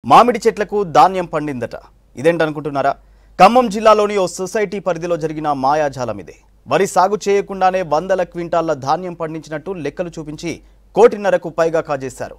మామిడి చెట్లకు ధాన్యం పండిందట ఇదేంటనుకుంటున్నారా ఖమ్మం జిల్లాలోని ఓ సొసైటీ పరిధిలో జరిగిన మాయాజాలం ఇదే వరి సాగు చేయకుండానే వందల క్వింటాళ్ల ధాన్యం పండించినట్టు లెక్కలు చూపించి కోటిన్నరకు పైగా కాజేశారు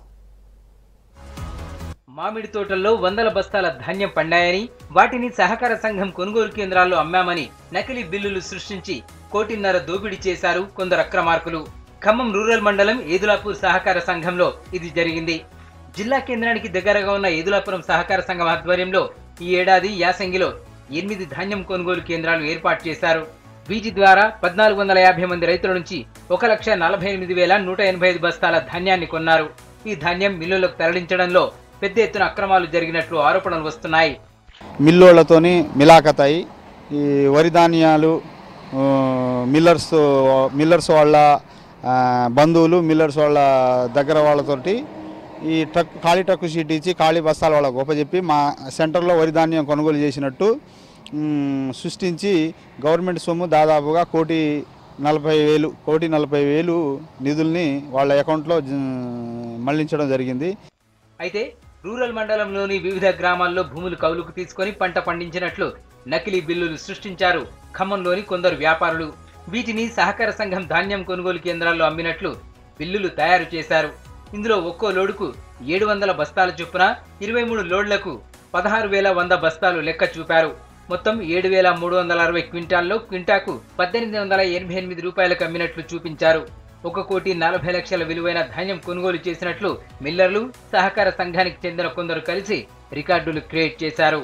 మామిడి తోటల్లో వందల బస్తాల ధాన్యం పండాయని వాటిని సహకార సంఘం కొనుగోలు కేంద్రాల్లో అమ్మామని నకిలీ బిల్లులు సృష్టించి కోటిన్నర దోపిడీ చేశారు కొందరు అక్రమార్కులు ఖమ్మం రూరల్ మండలం ఏదులాపూర్ సహకార సంఘంలో ఇది జరిగింది జిల్లా కేంద్రానికి దగ్గరగా ఉన్న ఏదులాపురం సహకార సంఘం ఆధ్వర్యంలో ఈ ఏడాది యాసంగిలో ఎనిమిది ధాన్యం కొనుగోలు కేంద్రాలు ఏర్పాటు చేశారు వీటి ద్వారా పద్నాలుగు వందల యాభై మంది రైతుల నుంచి ఒక లక్ష నలభై ఎనిమిది వేల నూట ఎనభై ఐదు బస్తాల ధాన్యాన్ని కొన్నారు ఈ ధాన్యం మిల్లులకు తరలించడంలో పెద్ద ఎత్తున అక్రమాలు జరిగినట్లు ఆరోపణలు వస్తున్నాయి మిల్లోళ్లతోని మిలాఖత్ అయి ఈ వరి ధాన్యాలు ఆ, మిల్లర్స్ మిల్లర్స్ వాళ్ళ ఆ, బంధువులు మిల్లర్స్ వాళ్ళ దగ్గర వాళ్ళతోటి ఈ ట్రక్ ఖాళీ ట్రక్ షీట్ ఇచ్చి ఖాళీ బస్తాల వాళ్ళకు గొప్పచెప్పి మా సెంటర్లో వరి ధాన్యం కొనుగోలు చేసినట్టు మ్, సృష్టించి గవర్నమెంట్ సొమ్ము దాదాపుగా కోటి నలభై వేలు కోటి నలభై వేలు నిధుల్ని వాళ్ళ అకౌంట్లో జ- మళ్లించడం జరిగింది అయితే రూరల్ మండలంలోని వివిధ గ్రామాల్లో భూములు కౌలుకు తీసుకొని పంట పండించినట్లు నకిలీ బిల్లులు సృష్టించారు ఖమ్మంలోని కొందరు వ్యాపారులు వీటిని సహకార సంఘం ధాన్యం కొనుగోలు కేంద్రాల్లో అమ్మినట్లు బిల్లులు తయారు చేశారు ఇందులో ఒక్కో లోడుకు ఏడు వందల బస్తాల చొప్పున ఇరవై మూడు లోడ్లకు పదహారు వేల వంద బస్తాలు లెక్క చూపారు మొత్తం ఏడు వేల మూడు వందల అరవై క్వింటాల్లో క్వింటాకు పద్దెనిమిది వందల ఎనభై ఎనిమిది రూపాయలకు అమ్మినట్లు చూపించారు ఒక కోటి నలభై లక్షల విలువైన ధాన్యం కొనుగోలు చేసినట్లు మిల్లర్లు సహకార సంఘానికి చెందిన కొందరు కలిసి రికార్డులు క్రియేట్ చేశారు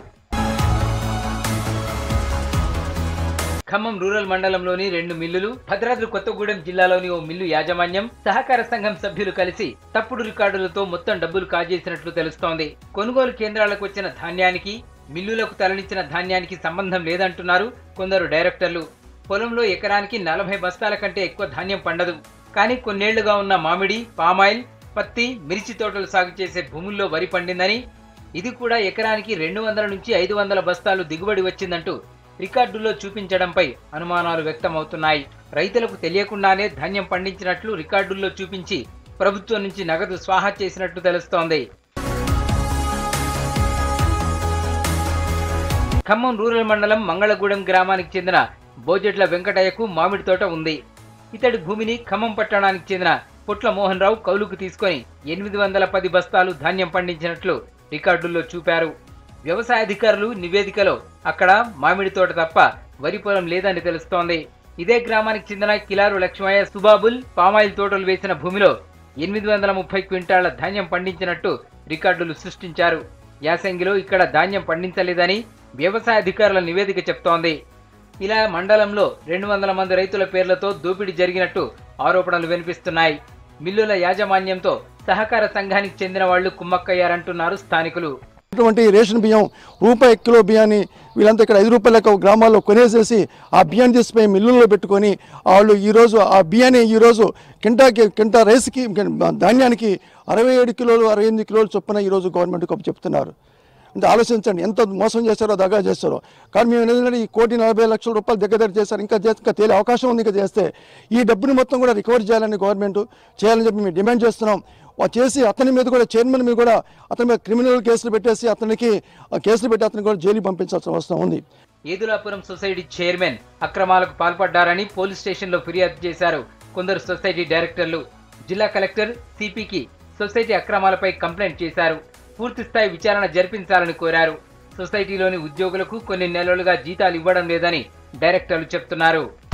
ఖమ్మం రూరల్ మండలంలోని రెండు మిల్లులు భద్రాద్రి కొత్తగూడెం జిల్లాలోని ఓ మిల్లు యాజమాన్యం సహకార సంఘం సభ్యులు కలిసి తప్పుడు రికార్డులతో మొత్తం డబ్బులు కాజేసినట్లు తెలుస్తోంది కొనుగోలు కేంద్రాలకు వచ్చిన ధాన్యానికి మిల్లులకు తరలించిన ధాన్యానికి సంబంధం లేదంటున్నారు కొందరు డైరెక్టర్లు పొలంలో ఎకరానికి నలభై బస్తాల కంటే ఎక్కువ ధాన్యం పండదు కానీ కొన్నేళ్లుగా ఉన్న మామిడి పామాయిల్ పత్తి మిర్చి తోటలు సాగు చేసే భూముల్లో వరి పండిందని ఇది కూడా ఎకరానికి రెండు వందల నుంచి ఐదు వందల బస్తాలు దిగుబడి వచ్చిందంటూ రికార్డుల్లో చూపించడంపై అనుమానాలు వ్యక్తమవుతున్నాయి రైతులకు తెలియకుండానే ధాన్యం పండించినట్లు రికార్డుల్లో చూపించి ప్రభుత్వం నుంచి నగదు స్వాహా చేసినట్లు తెలుస్తోంది ఖమ్మం రూరల్ మండలం మంగళగూడెం గ్రామానికి చెందిన బోజెట్ల వెంకటయ్యకు మామిడి తోట ఉంది ఇతడి భూమిని ఖమ్మం పట్టణానికి చెందిన పుట్ల మోహన్ రావు కౌలుకు తీసుకొని ఎనిమిది వందల పది బస్తాలు ధాన్యం పండించినట్లు రికార్డుల్లో చూపారు వ్యవసాయ అధికారులు నివేదికలో అక్కడ మామిడి తోట తప్ప వరి పొలం లేదని తెలుస్తోంది ఇదే గ్రామానికి చెందిన కిలారు లక్ష్మయ్య సుబాబుల్ పామాయిల్ తోటలు వేసిన భూమిలో ఎనిమిది వందల ముప్పై క్వింటాళ్ల ధాన్యం పండించినట్టు రికార్డులు సృష్టించారు యాసంగిలో ఇక్కడ ధాన్యం పండించలేదని వ్యవసాయ అధికారుల నివేదిక చెప్తోంది ఇలా మండలంలో రెండు వందల మంది రైతుల పేర్లతో దోపిడీ జరిగినట్టు ఆరోపణలు వినిపిస్తున్నాయి మిల్లుల యాజమాన్యంతో సహకార సంఘానికి చెందిన వాళ్లు కుమ్మక్కయ్యారంటున్నారు స్థానికులు అటువంటి రేషన్ బియ్యం రూపాయి కిలో బియ్యాన్ని వీళ్ళంతా ఇక్కడ ఐదు రూపాయలకు గ్రామాల్లో కొనేసేసి ఆ బియ్యాన్ని తీసుకుపోయి మిల్లుల్లో పెట్టుకొని వాళ్ళు ఈరోజు ఆ బియ్యాన్ని ఈరోజు కింటాకి కింటా రైస్కి ధాన్యానికి అరవై ఏడు కిలోలు అరవై ఎనిమిది కిలోలు చొప్పున ఈరోజు గవర్నమెంట్ కప్పు చెప్తున్నారు అంటే ఆలోచించండి ఎంత మోసం చేస్తారో దగా చేస్తారో కానీ మేము ఏంటంటే ఈ కోటి నలభై లక్షల రూపాయలు దగ్గర దగ్గర చేస్తారు ఇంకా చేస్తే ఇంకా తేలే అవకాశం ఉంది ఇంకా చేస్తే ఈ డబ్బుని మొత్తం కూడా రికవర్ చేయాలని గవర్నమెంట్ చేయాలని చెప్పి మేము డిమాండ్ చేస్తున్నాం వా- చేసి అతని మీద కూడా చైర్మన్ మీద కూడా అతని మీద క్రిమినల్ కేసులు పెట్టేసి అతనికి ఆ కేసులు పెట్టి అతనికి కూడా జైలు పంపించాల్సిన అవసరం ఉంది ఏదులాపురం సొసైటీ చైర్మన్ అక్రమాలకు పాల్పడ్డారని పోలీస్ స్టేషన్లో ఫిర్యాదు చేశారు కొందరు సొసైటీ డైరెక్టర్లు జిల్లా కలెక్టర్ సిపికి సొసైటీ అక్రమాలపై కంప్లైంట్ చేశారు పూర్తి స్థాయి విచారణ జరిపించాలని కోరారు సొసైటీలోని ఉద్యోగులకు కొన్ని నెలలుగా జీతాలు ఇవ్వడం లేదని డైరెక్టర్లు చెప్తున్నారు